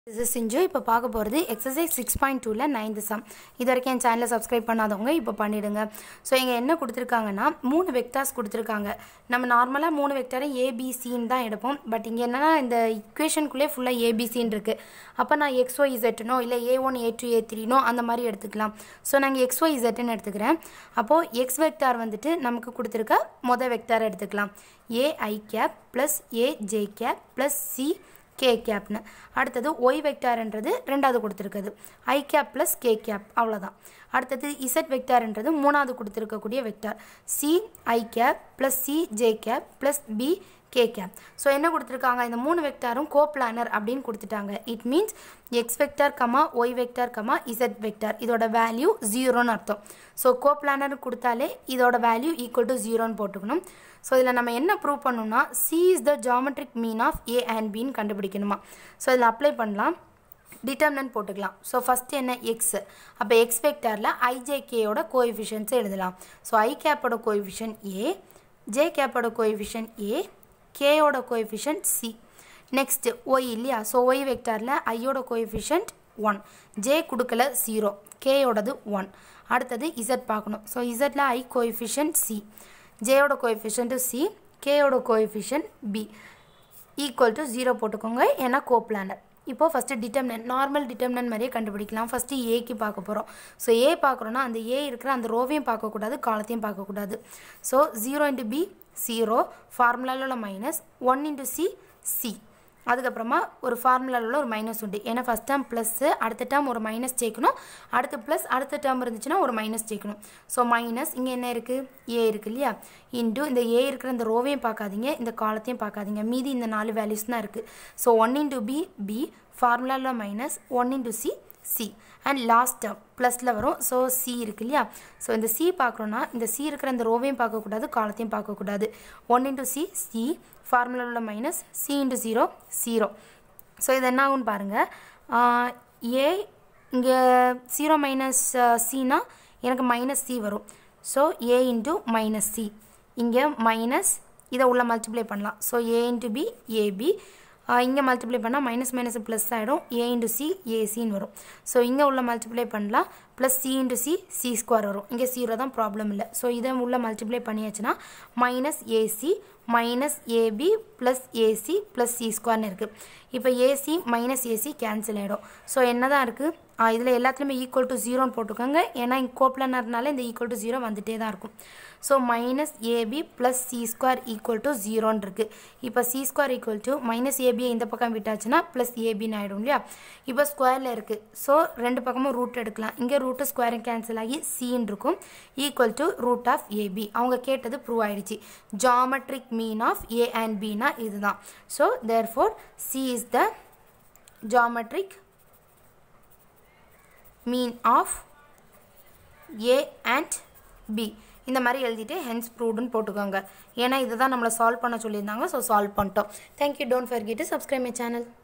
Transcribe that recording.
இது சிஞ்சு இப்போ பார்க்க போகிறது எக்ஸசைஸ் சிக்ஸ் பாயிண்ட் டூவில் நைன்த் சம் இது வரைக்கும் என் சேனலை சப்ஸ்கிரைப் பண்ணாதவங்க இப்போ பண்ணிவிடுங்க ஸோ இங்கே என்ன கொடுத்துருக்காங்கன்னா மூணு வெக்டார்ஸ் கொடுத்துருக்காங்க நம்ம நார்மலாக மூணு வெக்டாரை ஏபிசின்னு தான் எடுப்போம் பட் இங்கே என்னென்னா இந்த இக்குவேஷனுக்குள்ளே ஃபுல்லாக ஏபிசின்னு இருக்குது அப்போ நான் எக்ஸ்ஓ இசட்னோ இல்லை ஏ ஒன் ஏ டூ ஏ த்ரீனோ அந்த மாதிரி எடுத்துக்கலாம் ஸோ நாங்கள் எக்ஸ்ஓ இசட்னு எடுத்துக்கிறேன் அப்போது எக்ஸ் வெக்டார் வந்துட்டு நமக்கு கொடுத்துருக்க மொதல் வெக்டார் எடுத்துக்கலாம் A I cap plus A J cap plus C K கேப்னு அடுத்தது ஒய் வெக்டார்ன்றது ரெண்டாவது கொடுத்துருக்குது I cap plus K cap அவ்வளோதான் அடுத்தது இசட் வெக்டார்ன்றது மூணாவது கொடுத்துருக்கக்கூடிய vector C I cap plus C J cap plus B K cap so என்ன கொடுத்துருக்காங்க இந்த மூணு வெக்டாரும் கோ பிளானர் அப்படின்னு கொடுத்துட்டாங்க it means X vector comma Y vector comma Z vector இதோட வேல்யூ ஜீரோன்னு அர்த்தம் ஸோ கோ பிளானர் கொடுத்தாலே இதோட வேல்யூ ஈக்குவல் டு ஜீரோன்னு போட்டுக்கணும் ஸோ இதில் நம்ம என்ன ப்ரூவ் பண்ணணும்னா C is the geometric mean of A and பின்னு கண்டுபிடிக்கணுமா ஸோ இதில் அப்ளை பண்ணலாம் டிட்டர்மினன்ட் போட்டுக்கலாம் ஸோ ஃபஸ்ட்டு என்ன எக்ஸ் அப்போ எக்ஸ் வெக்டாரில் ஐஜேகேயோட கோஎஃபிஷியன்ஸை எழுதலாம் ஸோ ஐ கேப்போட கோஎஃபிஷியன் ஏ ஜே கேப்போட கோஎஃபிஷியன் ஏ கேயோட கோஎஃபிஷியன்ட் சி நெக்ஸ்ட் ஒய் இல்லையா ஸோ ஒய் வெக்டாரில் ஐயோட கோஎஃபிஷியன்ட் ஒன் ஜே கொடுக்கல ஜீரோ கேயோடது ஒன் அடுத்தது இசட் பார்க்கணும் ஸோ இசட்டில் ஐ கோஎஃபிஷியன்ட் சி ஜேயோட கோஎஃபிஷியன்ட்டு சி கேயோட coefficient B equal to zero போட்டுக்கோங்க ஏன்னா கோ பிளானர் இப்போது ஃபஸ்ட்டு டிட்டர்மினன்ட் நார்மல் டிட்டர்மினன்ட் மாதிரியே கண்டுபிடிக்கலாம் ஃபஸ்ட்டு ஏக்கு பார்க்க போகிறோம் ஸோ ஏ பார்க்குறோன்னா அந்த ஏ இருக்கிற அந்த ரோவையும் பார்க்கக்கூடாது காலத்தையும் பார்க்கக்கூடாது so zero into B zero ஃபார்முலாவில் உள்ள minus one into C C அதுக்கப்புறமா ஒரு ஃபார்முலாவில் உள்ள ஒரு மைனஸ் உண்டு ஏன்னா ஃபஸ்ட் டேர்ம் ப்ளஸ்ஸு அடுத்த டேர்ம் ஒரு மைனஸ் சேர்க்கணும் அடுத்த ப்ளஸ் அடுத்த டேர்ம் இருந்துச்சுன்னா ஒரு மைனஸ் சேர்க்கணும் ஸோ மைனஸ் இங்கே என்ன இருக்குது ஏ இருக்குது இல்லையா இன்ட்டு இந்த ஏ இருக்கிற இந்த ரோவையும் பார்க்காதீங்க இந்த காலத்தையும் பார்க்காதீங்க மீதி இந்த நாலு வேல்யூஸ் தான் இருக்குது so one into B B ஃபார்முலாவில் minus one into C C and last term ப்ளஸில் வரும் ஸோ சி இருக்கு இல்லையா ஸோ இந்த சி பார்க்குறோன்னா இந்த சி இருக்கிற இந்த ரோவையும் பார்க்கக்கூடாது காலத்தையும் பார்க்கக்கூடாது ஒன் இன்ட்டு சி சி ஃபார்முலாவில் உள்ள minus C into zero zero so இது என்ன ஆகும்னு பாருங்கள் ஏ இங்கே ஜீரோ மைனஸ் சினா எனக்கு மைனஸ் சி வரும் so A into minus C இங்கே மைனஸ் இதை உள்ள மல்டிப்ளை பண்ணலாம் so A into B AB இங்கே மல்டிப்ளை பண்ணால் மைனஸ் மைனஸ் ப்ளஸ் ஆகிடும் ஏ இன்ட்டு சி ஏசின்னு வரும் ஸோ இங்கே உள்ள மல்டிப்ளை பண்ணலாம் plus C into C C square வரும் இங்கே ஜீரோ தான் ப்ராப்ளம் இல்லை ஸோ இதை உள்ள மல்டிப்ளை பண்ணியாச்சுன்னா minus AC minus AB plus AC plus C ஸ்கொயர்னு இருக்குது இப்போ ஏசி மைனஸ் ஏசி கேன்சல் ஆகிடும் ஸோ என்ன தான் இருக்குது இதில் எல்லாத்துலேயுமே ஈக்குவல் டு ஜீரோன்னு போட்டுக்கோங்க ஏன்னா இங்கே கோப்ளனர்னால இந்த ஈக்குவல் டு ஜீரோ வந்துகிட்டே தான் இருக்கும் so minus AB plus C square equal to ஜீரோன்னு இருக்குது இப்போ C square equal to minus ஏபியை இந்த பக்கம் விட்டாச்சுன்னா ப்ளஸ் ஏபின்னு ஆகிடும் இல்லையா இப்போ ஸ்கொயரில் இருக்குது ஸோ ரெண்டு பக்கமும் ரூட் எடுக்கலாம் இங்கே ரூட்டு ஸ்கொயரும் கேன்சல் ஆகி சின்னு இருக்கும் equal to root of AB அவங்க கேட்டது ப்ரூவ் ஆகிடுச்சு geometric mean of A and பினா இதுதான் so therefore C is the geometric mean of A and B இந்த மாதிரி எழுதிட்டு ஹென்ஸ் ப்ரூவ்டுன்னு போட்டுக்கோங்க ஏன்னா இதை தான் நம்மளை சால்வ் பண்ண சொல்லியிருந்தாங்க ஸோ சால்வ் பண்ணிட்டோம் thank you don't forget to subscribe my channel